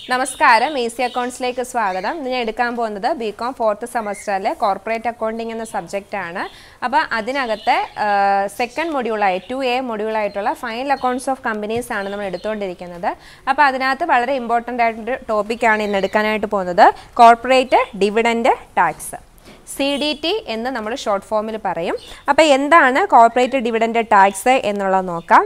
നമസ്കാരം A C അക്കൗണ്ട്സിലേക്ക് സ്വാഗതം ഇന്ന് ഞാൻ എടുക്കാൻ പോകുന്നത് ബി കോം ഫോർത്ത് സെമസ്റ്ററിലെ കോർപ്പറേറ്റ് അക്കൗണ്ടിംഗ് എന്ന സബ്ജക്റ്റ് ആണ് അപ്പോൾ അതിനകത്തെ സെക്കൻഡ് മൊഡ്യൂളായി ടു എ മൊഡ്യൂളായിട്ടുള്ള ഫൈനൽ അക്കൗണ്ട്സ് ഓഫ് കമ്പനീസ് ആണ് നമ്മൾ എടുത്തുകൊണ്ടിരിക്കുന്നത് അപ്പോൾ അതിനകത്ത് വളരെ ഇമ്പോർട്ടൻ്റ് ആയിട്ടൊരു ടോപ്പിക്കാണ് ഇന്ന് എടുക്കാനായിട്ട് പോകുന്നത് corporate dividend tax C D T എന്ന് നമ്മൾ ഷോർട്ട് ഫോമിൽ പറയും അപ്പോൾ എന്താണ് കോർപ്പറേറ്റ് ഡിവിഡൻഡ് ടാക്സ് എന്നുള്ളത് നോക്കാം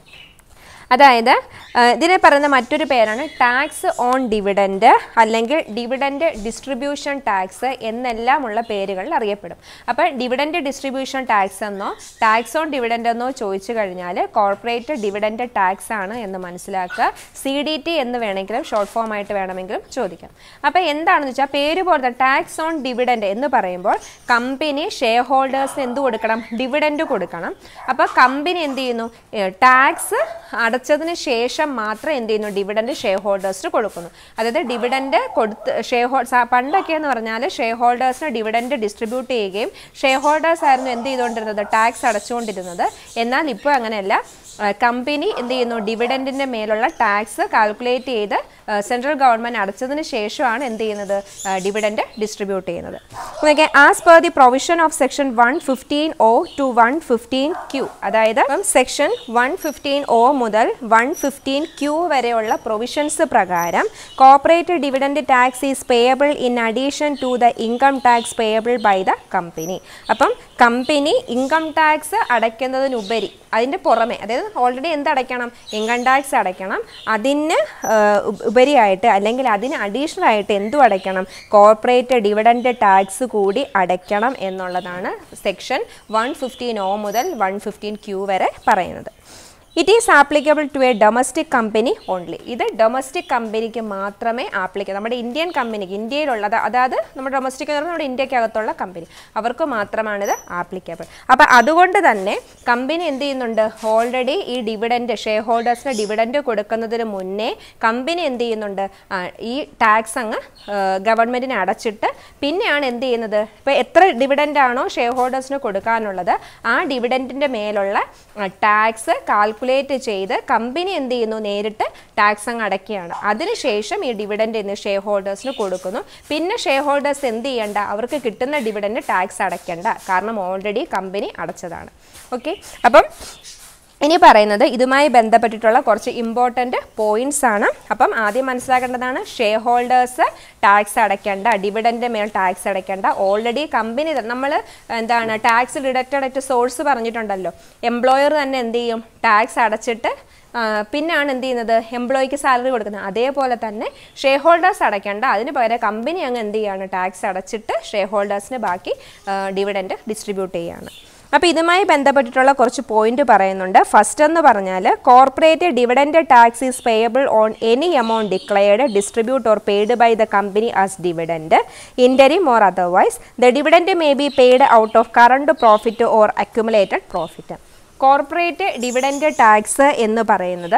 അതായത് ആ, ഇതിനെ പറയുന്ന മറ്റൊരു പേരാണ് ടാക്സ് ഓൺ ഡിവിഡൻഡ് അല്ലെങ്കിൽ ഡിവിഡൻഡ് ഡിസ്ട്രിബ്യൂഷൻ ടാക്സ് എന്നെല്ലാമുള്ള പേരുകളിൽ അറിയപ്പെടും അപ്പോൾ ഡിവിഡൻഡ് ഡിസ്ട്രിബ്യൂഷൻ ടാക്സ് എന്നോ ടാക്സ് ഓൺ ഡിവിഡൻഡ് എന്നോ ചോദിച്ചു കഴിഞ്ഞാൽ കോർപ്പറേറ്റ് ഡിവിഡൻഡ് ടാക്സ് ആണ് എന്ന് മനസ്സിലാക്കുക സി ഡി ടി എന്ന് വേണമെങ്കിലും ഷോർട്ട് ഫോം ആയിട്ട് വേണമെങ്കിലും ചോദിക്കാം അപ്പോൾ എന്താണെന്ന് വെച്ചാൽ പേര് പോലത്തെ ടാക്സ് ഓൺ ഡിവിഡൻഡ് എന്ന് പറയുമ്പോൾ കമ്പനി ഷെയർ ഹോൾഡേഴ്സിന് എന്ത് കൊടുക്കണം ഡിവിഡൻഡ് കൊടുക്കണം അപ്പോൾ കമ്പനി എന്ത് ചെയ്യുന്നു ടാക്സ് അടച്ചതിന് ശേഷം മാത്രം എന്ത് ചെയ്യുന്നു ഡിവിഡൻഡ് ഷെയർ ഹോൾഡേഴ്സിന് കൊടുക്കുന്നു അതായത് ഡിവിഡൻഡ് കൊടുത്ത് ഷെയർ ഹോൾ പണ്ടൊക്കെ എന്ന് പറഞ്ഞാൽ ഷെയർ ഹോൾഡേഴ്സിന് ഡിവിഡൻഡ് ഡിസ്ട്രിബ്യൂട്ട് ചെയ്യുകയും ഷെയർ ഹോൾഡേഴ്സ് ആയിരുന്നു എന്ത് ചെയ്തുകൊണ്ടിരുന്നത് ടാക്സ് അടച്ചുകൊണ്ടിരുന്നത് എന്നാൽ ഇപ്പോൾ അങ്ങനെയല്ല കമ്പനി എന്ത് ചെയ്യുന്നു ഡിവിഡൻറ്റിൻ്റെ മേലുള്ള ടാക്സ് കാൽക്കുലേറ്റ് ചെയ്ത് സെൻട്രൽ ഗവൺമെൻറ് അടച്ചതിന് ശേഷമാണ് എന്ത് ചെയ്യുന്നത് ഡിവിഡൻഡ് ഡിസ്ട്രിബ്യൂട്ട് ചെയ്യുന്നത് okay as per the provision of section one fifteen O to one fifteen Q അതായത് സെക്ഷൻ വൺ ഫിഫ്റ്റീൻ ഒ മുതൽ വൺ ഫിഫ്റ്റീൻ ക്യൂ വരെയുള്ള പ്രൊവിഷൻസ് പ്രകാരം corporate dividend tax is payable in addition to the income tax payable by the company അപ്പം company income tax അടയ്ക്കുന്നതിനുപരി അതിൻ്റെ പുറമെ അതായത് already എന്ത് അടയ്ക്കണം ഇൻകം ടാക്സ് അടയ്ക്കണം അതിന് ആ, ഉപ- ഉപരിയായിട്ട് അല്ലെങ്കിൽ അതിന് അഡീഷണൽ ആയിട്ട് എന്തും അടയ്ക്കണം കോർപ്പറേറ്റ് ഡിവിഡൻഡ് ടാക്സ് കൂടി അടയ്ക്കണം എന്നുള്ളതാണ് സെക്ഷൻ വൺ ഫിഫ്റ്റീൻ ഒ മുതൽ വൺ ഫിഫ്റ്റീൻ ക്യൂ വരെ പറയുന്നത് it is applicable to a domestic company only ഇത് ഡൊമസ്റ്റിക് കമ്പനിക്ക് മാത്രമേ ആപ്ലിക്ക നമ്മുടെ ഇന്ത്യൻ കമ്പനിക്ക് ഇന്ത്യയിലുള്ളത് അതായത് നമ്മുടെ ഡൊമസ്റ്റിക് എന്ന് പറഞ്ഞാൽ നമ്മുടെ ഇന്ത്യക്കകത്തുള്ള കമ്പനി അവർക്ക് മാത്രമാണ് ഇത് ആപ്ലിക്കബിൾ അപ്പോൾ അതുകൊണ്ട് തന്നെ കമ്പനി എന്ത് ചെയ്യുന്നുണ്ട് ഓൾറെഡി ഈ ഡിവിഡൻഡ് ഷെയർ ഹോൾഡേഴ്സിന് ഡിവിഡൻഡ് കൊടുക്കുന്നതിന് മുന്നേ കമ്പനി എന്ത് ചെയ്യുന്നുണ്ട് ആ, ഈ ടാക്സ് അങ്ങ് ഗവൺമെൻറ്റിന് അടച്ചിട്ട് പിന്നെയാണ് എന്ത് ചെയ്യുന്നത് ഇപ്പോൾ എത്ര ഡിവിഡൻ്റ് ആണോ ഷെയർ ഹോൾഡേഴ്സിന് കൊടുക്കാനുള്ളത് ആ ഡിവിഡൻറ്റിൻ്റെ മേലുള്ള ടാക്സ് കാൽക്കുലേറ്റ് ചെയ്ത് കമ്പനി എന്ത് ചെയ്യുന്നു നേരിട്ട് ടാക്സ് അങ്ങ് അടയ്ക്കുകയാണ് അതിനുശേഷം ഈ ഡിവിഡൻഡ് എന്ന് ഷെയർ ഹോൾഡേഴ്സിന് കൊടുക്കുന്നു പിന്നെ ഷെയർ ഹോൾഡേഴ്സ് എന്ത് ചെയ്യണ്ട അവർക്ക് കിട്ടുന്ന ഡിവിഡൻഡ് ടാക്സ് അടയ്ക്കണ്ട കാരണം ഓൾറെഡി കമ്പനി അടച്ചതാണ് ഓക്കെ അപ്പം ഇനി പറയുന്നത് ഇതുമായി ബന്ധപ്പെട്ടിട്ടുള്ള കുറച്ച് ഇമ്പോർട്ടൻ്റ് പോയിന്റ്സ് ആണ് അപ്പം ആദ്യം മനസ്സിലാക്കേണ്ടതാണ് ഷെയർ ഹോൾഡേഴ്സ് ടാക്സ് അടയ്ക്കേണ്ട ഡിവിഡൻ്റെ മേൽ ടാക്സ് അടയ്ക്കേണ്ട ഓൾറെഡി കമ്പനി നമ്മൾ എന്താണ് ടാക്സ് ഡിഡക്റ്റഡ് അറ്റ് സോഴ്സ് പറഞ്ഞിട്ടുണ്ടല്ലോ എംപ്ലോയർ തന്നെ എന്ത് ചെയ്യും ടാക്സ് അടച്ചിട്ട് ആ, പിന്നാണ് എന്ത് ചെയ്യുന്നത് എംപ്ലോയിക്ക് സാലറി കൊടുക്കുന്നത് അതേപോലെ തന്നെ ഷെയർ ഹോൾഡേഴ്സ് അടയ്ക്കേണ്ട അതിന് പകരം കമ്പനി അങ്ങ് എന്ത് ചെയ്യാണ് ടാക്സ് അടച്ചിട്ട് ഷെയർ ഹോൾഡേഴ്സിന് ബാക്കി ഡിവിഡൻഡ് ഡിസ്ട്രിബ്യൂട്ട് ചെയ്യുകയാണ് അപ്പോൾ ഇതുമായി ബന്ധപ്പെട്ടിട്ടുള്ള കുറച്ച് പോയിന്റ് പറയുന്നുണ്ട് ഫസ്റ്റ് എന്ന് പറഞ്ഞാൽ corporate dividend tax is payable on any amount declared distribute or paid by the company as dividend interim or otherwise the dividend may be paid out of current profit or accumulated profit corporate dividend tax എന്ന് പറയുന്നത്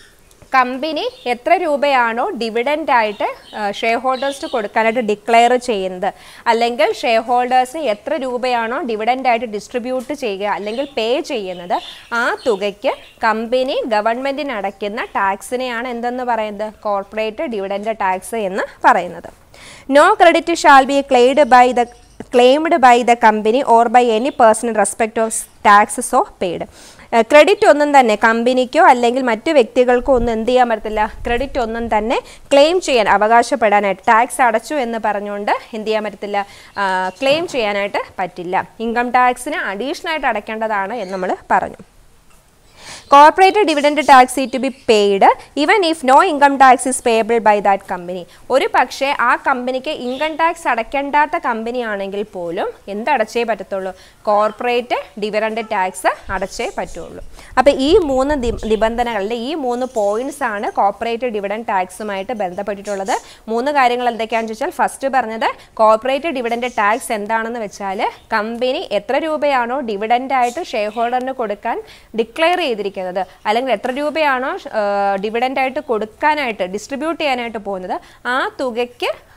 company എത്ര രൂപയാണോ dividend ആയിട്ട് share ഹോൾഡേഴ്സിന് കൊടുക്കാനായിട്ട് declare ചെയ്യുന്നത് അല്ലെങ്കിൽ share ഹോൾഡേഴ്സിന് എത്ര രൂപയാണോ dividend ആയിട്ട് distribute ചെയ്യുക അല്ലെങ്കിൽ പേ ചെയ്യുന്നത് ആ തുകയ്ക്ക് കമ്പനി ഗവൺമെൻറ്റിന് അടയ്ക്കുന്ന ടാക്സിനെയാണ് എന്തെന്ന് പറയുന്നത് കോർപ്പറേറ്റ് ഡിവിഡൻ്റ് ടാക്സ് എന്ന് പറയുന്നത് no credit shall be claimed by the claimed by the company or by any person in respect of taxes of paid credit ഒന്നും തന്നെ കമ്പനിക്കോ അല്ലെങ്കിൽ മറ്റു വ്യക്തികൾക്കോ ഒന്നും എന്ത് ചെയ്യാൻ പറ്റത്തില്ല ക്രെഡിറ്റ് ഒന്നും തന്നെ ക്ലെയിം ചെയ്യാൻ അവകാശപ്പെടാനായിട്ട് ടാക്സ് അടച്ചു എന്ന് പറഞ്ഞുകൊണ്ട് എന്ത് ചെയ്യാൻ പറ്റത്തില്ല ക്ലെയിം ചെയ്യാനായിട്ട് പറ്റില്ല ഇൻകം ടാക്സിന് അഡീഷണൽ ആയിട്ട് അടയ്ക്കേണ്ടതാണ് എന്ന് നമ്മൾ പറഞ്ഞു കോർപ്പറേറ്റ് ഡിവിഡൻഡ് ടാക്സ് ഈ to be paid even if no income tax is payable by that company ഒരു പക്ഷേ ആ കമ്പനിക്ക് ഇൻകം ടാക്സ് അടയ്ക്കേണ്ടാത്ത കമ്പനി ആണെങ്കിൽ പോലും എന്തടച്ചേ പറ്റത്തുള്ളൂ കോർപ്പറേറ്റ് ഡിവിഡൻഡ് ടാക്സ് അടച്ചേ പറ്റുള്ളൂ അപ്പോൾ ഈ മൂന്ന് നി- നിബന്ധനകളിൽ ഈ മൂന്ന് പോയിന്റ്സ് ആണ് കോർപ്പറേറ്റ് ഡിവിഡൻഡ് ടാക്സുമായിട്ട് ബന്ധപ്പെട്ടിട്ടുള്ളത് മൂന്ന് കാര്യങ്ങൾ എന്തൊക്കെയാണെന്ന് ചോദിച്ചാൽ ഫസ്റ്റ് പറഞ്ഞത് കോർപ്പറേറ്റ് ഡിവിഡൻഡ് ടാക്സ് എന്താണെന്ന് വെച്ചാൽ കമ്പനി എത്ര രൂപയാണോ ഡിവിഡൻഡ് ആയിട്ട് ഷെയർ ഹോൾഡറിന് കൊടുക്കാൻ ഡിക്ലെയർ ചെയ്തിരിക്കുന്നത് അല്ലെങ്കിൽ എത്ര രൂപയാണോ ഡിവിഡൻ്റ് ആയിട്ട് കൊടുക്കാനായിട്ട് ഡിസ്ട്രിബ്യൂട്ട് ചെയ്യാനായിട്ട് പോകുന്നത് ആ തുകയ്ക്ക്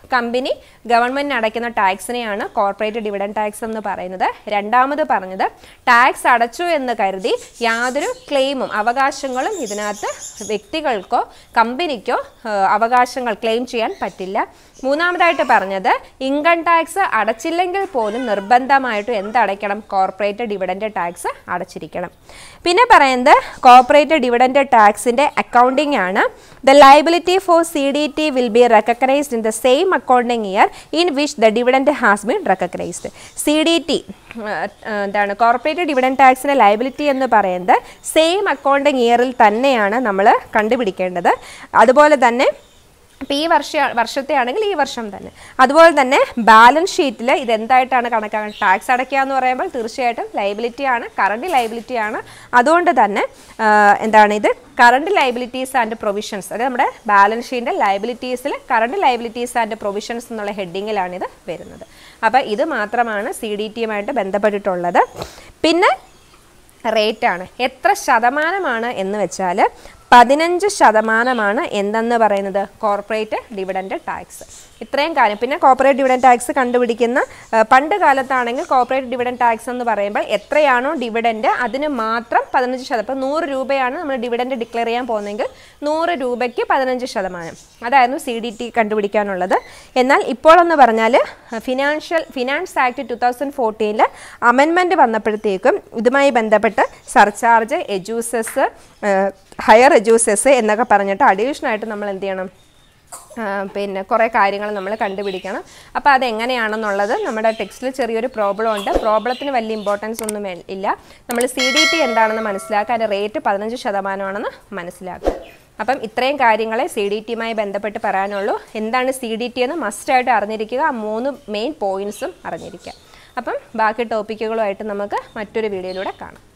കമ്പനി ഗവൺമെന്റിന് അടയ്ക്കുന്ന ടാക്സിനെയാണ് കോർപ്പറേറ്റ് ഡിവിഡൻ ടാക്സ് എന്ന് പറയുന്നത് രണ്ടാമത് പറഞ്ഞത് ടാക്സ് അടച്ചു എന്ന് കരുതി യാതൊരു ക്ലെയിമും അവകാശങ്ങളും ഇതിനകത്ത് വ്യക്തികൾക്കോ കമ്പനിക്കോ ഏഹ്, അവകാശങ്ങൾ ക്ലെയിം ചെയ്യാൻ പറ്റില്ല മൂന്നാമതായിട്ട് പറഞ്ഞത് ഇൻകം ടാക്സ് അടച്ചില്ലെങ്കിൽ പോലും നിർബന്ധമായിട്ടും എന്തടയ്ക്കണം കോർപ്പറേറ്റ് ഡിവിഡൻഡ് ടാക്സ് അടച്ചിരിക്കണം പിന്നെ പറയുന്നത് കോർപ്പറേറ്റ് ഡിവിഡൻഡ് ടാക്സിൻ്റെ അക്കൗണ്ടിംഗ് ആണ് the liability for C D T will be recognised in the same accounting year in which the dividend has been recognised C D T എന്താണ് കോർപ്പറേറ്റ് ഡിവിഡൻഡ് ടാക്സിൻ്റെ liability എന്ന് പറയുന്നത് same accounting ഇയറിൽ തന്നെയാണ് നമ്മൾ കണ്ടുപിടിക്കേണ്ടത് അതുപോലെ തന്നെ അപ്പോൾ ഈ വർഷ വർഷത്തെ ആണെങ്കിൽ ഈ വർഷം തന്നെ അതുപോലെ തന്നെ ബാലൻസ് ഷീറ്റിൽ ഇത് എന്തായിട്ടാണ് കണക്കാക്കുന്നത് ടാക്സ് അടയ്ക്കുക എന്ന് പറയുമ്പോൾ തീർച്ചയായിട്ടും ലൈബിലിറ്റി ആണ് കറണ്ട് ലൈബിലിറ്റി ആണ് അതുകൊണ്ട് തന്നെ ആ, എന്താണ് ഇത് കറണ്ട് ലൈബിലിറ്റീസ് ആൻഡ് പ്രൊവിഷൻസ് അതായത് നമ്മുടെ ബാലൻസ് ഷീറ്റിൻ്റെ ലൈബിലിറ്റീസിൽ കറണ്ട് ലൈബിലിറ്റീസ് ആൻഡ് പ്രൊവിഷൻസ് എന്നുള്ള ഹെഡിങ്ങിലാണ് ഇത് വരുന്നത് അപ്പോൾ ഇത് മാത്രമാണ് സി ഡി ടിയുമായിട്ട് ബന്ധപ്പെട്ടിട്ടുള്ളത് പിന്നെ റേറ്റ് ആണ് എത്ര ശതമാനമാണ് എന്ന് വെച്ചാൽ പതിനഞ്ച് ശതമാനമാണ് എന്തെന്ന് പറയുന്നത് കോർപ്പറേറ്റ് ഡിവിഡൻഡ് ടാക്സ് ഇത്രയും കാര്യം പിന്നെ കോർപ്പറേറ്റ് ഡിവിഡൻഡ് ടാക്സ് കണ്ടുപിടിക്കുന്ന ആ, പണ്ട് കാലത്താണെങ്കിൽ കോർപ്പറേറ്റ് ഡിവിഡൻഡ് ടാക്സ് എന്ന് പറയുമ്പോൾ എത്രയാണോ ഡിവിഡൻഡ് അതിന് മാത്രം പതിനഞ്ച് ശതമാനം ഇപ്പോൾ നൂറ് രൂപയാണ് നമ്മൾ ഡിവിഡൻഡ് ഡിക്ലെയർ ചെയ്യാൻ പോകുന്നതെങ്കിൽ നൂറ് രൂപയ്ക്ക് പതിനഞ്ച് ശതമാനം അതായിരുന്നു സി ഡി ടി കണ്ടുപിടിക്കാനുള്ളത് എന്നാൽ ഇപ്പോഴെന്ന് പറഞ്ഞാൽ financial finance act two thousand ഫോർട്ടീനിൽ അമെൻമെൻറ്റ് വന്നപ്പോഴത്തേക്കും ഇതുമായി ബന്ധപ്പെട്ട് സർചാർജ് എജൂസസ് ഹയർ എജൂസസ് എന്നൊക്കെ പറഞ്ഞിട്ട് അഡീഷണൽ ആയിട്ട് നമ്മൾ എന്ത് ചെയ്യണം ആ, പിന്നെ കുറേ കാര്യങ്ങൾ നമ്മൾ കണ്ടുപിടിക്കണം അപ്പോൾ അതെങ്ങനെയാണെന്നുള്ളത് നമ്മുടെ ടെക്സ്റ്റിൽ ചെറിയൊരു പ്രോബ്ലം ഉണ്ട് പ്രോബ്ലത്തിന് വലിയ ഇമ്പോർട്ടൻസ് ഒന്നും വേ- ഇല്ല നമ്മൾ സി ഡി ടി എന്താണെന്ന് മനസ്സിലാക്കുക അതിൻ്റെ റേറ്റ് പതിനഞ്ച് ശതമാനമാണെന്ന് മനസ്സിലാക്കുക അപ്പം ഇത്രയും കാര്യങ്ങളെ സി ഡി ടിയുമായി ബന്ധപ്പെട്ട് പറയാനുള്ളൂ എന്താണ് സി ഡി ടി എന്ന് മസ്റ്റായിട്ട് അറിഞ്ഞിരിക്കുക ആ മൂന്ന് മെയിൻ പോയിൻറ്സും അറിഞ്ഞിരിക്കുക അപ്പം ബാക്കി ടോപ്പിക്കുകളുമായിട്ട് നമുക്ക് മറ്റൊരു വീഡിയോയിലൂടെ കാണാം